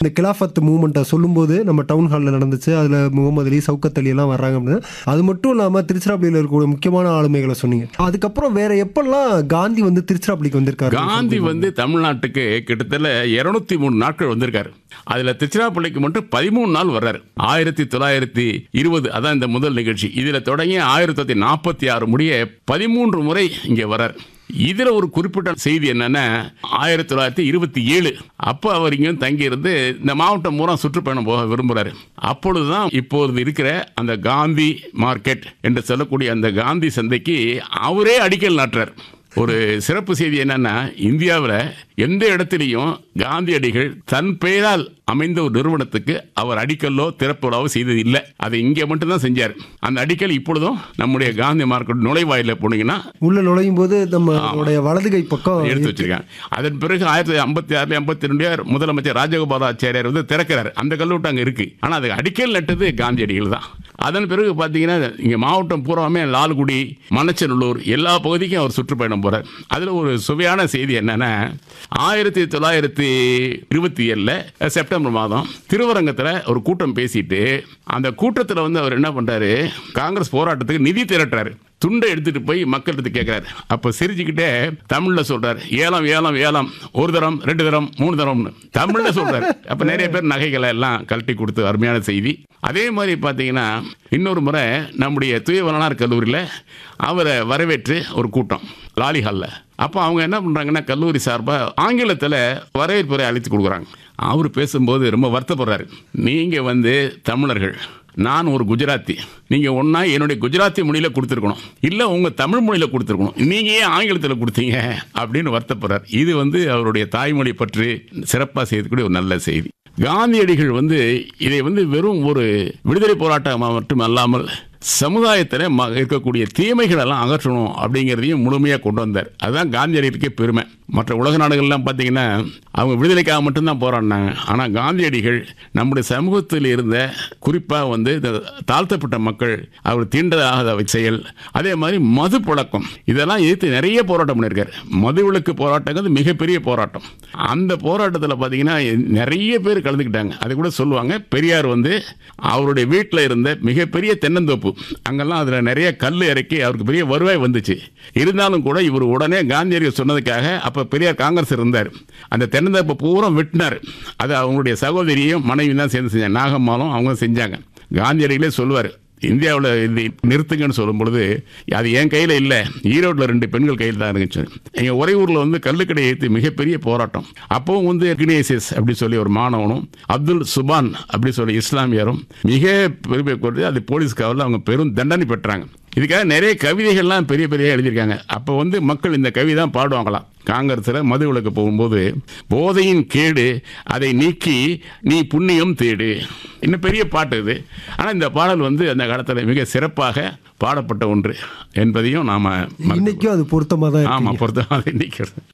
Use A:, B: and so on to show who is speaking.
A: இந்த கிலாஃபத் மூமெண்ட்டை சொல்லும்போது நம்ம டவுன் ஹாலில் நடந்துச்சு அதில் முகமது அலி சவுக்கத் அலி எல்லாம் வர்றாங்க அப்படின்னு அது மட்டும் இல்லாமல் திருச்சிராப்பள்ளியில் இருக்கக்கூடிய முக்கியமான ஆளுமைகளை சொன்னீங்க அதுக்கப்புறம் வேற எப்பெல்லாம் காந்தி வந்து திருச்சிராப்பள்ளிக்கு வந்திருக்காரு
B: காந்தி வந்து தமிழ்நாட்டுக்கு கிட்டத்தட்ட இருநூத்தி மூணு நாட்கள் வந்திருக்காரு அதுல திருச்சிராப்பள்ளிக்கு மட்டும் பதிமூணு நாள் வர்றாரு ஆயிரத்தி தொள்ளாயிரத்தி இருபது அதான் இந்த முதல் நிகழ்ச்சி இதுல தொடங்கி ஆயிரத்தி தொள்ளாயிரத்தி நாற்பத்தி ஆறு முடிய பதிமூன்று முறை இங்க வர்றார் இதுல ஒரு குறிப்பிட்ட செய்தி என்னன்னா ஆயிரத்தி தொள்ளாயிரத்தி இருபத்தி ஏழு அப்போ அவர் இங்கே தங்கி இருந்து இந்த மாவட்டம் பூரா சுற்றுப்பயணம் போக விரும்புறாரு அப்பொழுதுதான் இப்போது இருக்கிற அந்த காந்தி மார்க்கெட் என்று சொல்லக்கூடிய அந்த காந்தி சந்தைக்கு அவரே அடிக்கல் நாட்டுறார் ஒரு சிறப்பு செய்தி என்னன்னா இந்தியாவில் எந்த இடத்திலையும் காந்தியடிகள் தன் பெயரால் அமைந்த ஒரு நிறுவனத்துக்கு அவர் அடிக்கல்லோ திறப்புலாவோ செய்தது இல்லை அதை இங்கே மட்டும்தான் செஞ்சார் அந்த அடிக்கல் இப்பொழுதும் நம்முடைய காந்தி மார்க்கெட் நுழைவாயில போனீங்கன்னா
A: உள்ள நுழையும் போது நம்மளுடைய வலது கை பக்கம்
B: எடுத்து வச்சிருக்காங்க அதன் பிறகு ஆயிரத்தி தொள்ளாயிரத்தி ஐம்பத்தி ஆறுல எண்பத்தி ரெண்டு முதலமைச்சர் ராஜகோபாலாச்சாரியார் வந்து திறக்கிறார் அந்த கல்லூட்டு அங்கே இருக்கு ஆனால் அது அடிக்கல் நட்டது காந்தியடிகள் தான் அதன் பிறகு பார்த்தீங்கன்னா இங்கே மாவட்டம் பூராமே லால்குடி மணச்சநல்லூர் எல்லா பகுதிக்கும் அவர் சுற்றுப்பயணம் போறார் அதில் ஒரு சுவையான செய்தி என்னன்னா ஆயிரத்தி தொள்ளாயிரத்தி இருபத்தி ஏழில் செப்டம்பர் மாதம் திருவரங்கத்தில் ஒரு கூட்டம் பேசிட்டு அந்த கூட்டத்தில் வந்து அவர் என்ன பண்றாரு காங்கிரஸ் போராட்டத்துக்கு நிதி திரட்டுறாரு துண்டை எடுத்துட்டு போய் மக்கள்கிட்ட கேட்கிறாரு அப்ப சிரிச்சுக்கிட்டே தமிழ்ல சொல்றாரு ஏலம் ஏலம் ஏலம் ஒரு தரம் ரெண்டு தரம் மூணு தரம்னு தமிழ்ல சொல்றாரு அப்ப நிறைய பேர் நகைகளை எல்லாம் கழட்டி கொடுத்து அருமையான செய்தி அதே மாதிரி பார்த்தீங்கன்னா இன்னொரு முறை நம்முடைய தூயவனார் கல்லூரியில் அவரை வரவேற்று ஒரு கூட்டம் லாலி ஹாலில் அப்போ அவங்க என்ன பண்ணுறாங்கன்னா கல்லூரி சார்பாக ஆங்கிலத்தில் வரவேற்புரை அழைத்து கொடுக்குறாங்க அவர் பேசும்போது ரொம்ப வருத்தப்படுறாரு நீங்கள் வந்து தமிழர்கள் நான் ஒரு குஜராத்தி நீங்கள் ஒன்றா என்னுடைய குஜராத்தி மொழியில் கொடுத்துருக்கணும் இல்லை உங்கள் தமிழ் மொழியில் கொடுத்துருக்கணும் நீங்கள் ஏன் ஆங்கிலத்தில் கொடுத்தீங்க அப்படின்னு வருத்தப்படுறார் இது வந்து அவருடைய தாய்மொழி பற்றி சிறப்பாக செய்யக்கூடிய ஒரு நல்ல செய்தி காந்தியடிகள் வந்து இதை வந்து வெறும் ஒரு விடுதலை போராட்டமாக மட்டும் அல்லாமல் சமுதாயத்தில் ம இருக்கக்கூடிய தீமைகள் எல்லாம் அகற்றணும் அப்படிங்கிறதையும் முழுமையாக கொண்டு வந்தார் அதுதான் காந்தியடிகளுக்கே பெருமை மற்ற உலக நாடுகள்லாம் பார்த்தீங்கன்னா அவங்க விடுதலைக்காக மட்டும்தான் போராடினாங்க ஆனால் காந்தியடிகள் நம்முடைய சமூகத்தில் இருந்த குறிப்பாக வந்து இந்த தாழ்த்தப்பட்ட மக்கள் அவர் தீண்டதாகாத செயல் அதே மாதிரி மது பழக்கம் இதெல்லாம் எதிர்த்து நிறைய போராட்டம் பண்ணியிருக்காரு மது விலக்கு போராட்டங்கிறது மிகப்பெரிய போராட்டம் அந்த போராட்டத்தில் பார்த்தீங்கன்னா நிறைய பேர் கலந்துக்கிட்டாங்க அது கூட சொல்லுவாங்க பெரியார் வந்து அவருடைய வீட்டில் இருந்த மிகப்பெரிய தென்னந்தோப்பு அங்கெல்லாம் அதில் நிறைய கல் இறக்கி அவருக்கு பெரிய வருவாய் வந்துச்சு இருந்தாலும் கூட இவர் உடனே காந்தியடிகள் சொன்னதுக்காக அப்போ பெரியார் காங்கிரஸ் இருந்தார் அந்த தென்னந்தோப்பு பூரா வெட்டினார் அது அவங்களுடைய சகோதரியும் மனைவி தான் சேர்ந்து செஞ்சாங்க நாகம்மாலும் அவங்க செஞ்சாங்க காந்தியடிகளே சொல்லுவார் இந்தியாவில் இது நிறுத்துங்கன்னு சொல்லும் பொழுது அது என் கையில் இல்லை ஈரோட்டில் ரெண்டு பெண்கள் கையில் தான் இருந்துச்சு எங்கள் ஒரே ஊரில் வந்து கல்லுக்கடை ஏற்றி மிகப்பெரிய போராட்டம் அப்போவும் வந்து கினேசியஸ் அப்படி சொல்லி ஒரு மாணவனும் அப்துல் சுபான் அப்படி சொல்லி இஸ்லாமியரும் மிக பெருமை கொடுத்து அது போலீஸ் காவலில் அவங்க பெரும் தண்டனை பெற்றாங்க இதுக்காக நிறைய கவிதைகள்லாம் பெரிய பெரிய எழுதியிருக்காங்க அப்போ வந்து மக்கள் இந்த கவி தான் பாடுவாங்களாம் காங்கிரஸில் மது விளக்கு போகும்போது போதையின் கேடு அதை நீக்கி நீ புண்ணியம் தேடு இன்னும் பெரிய பாட்டு இது ஆனால் இந்த பாடல் வந்து அந்த காலத்தில் மிக சிறப்பாக பாடப்பட்ட ஒன்று என்பதையும் நாம்
A: இன்னைக்கும் அது பொருத்தமாக தான் இருக்கு.
B: ஆமாம் பொறுத்தமாக நிற்கிறது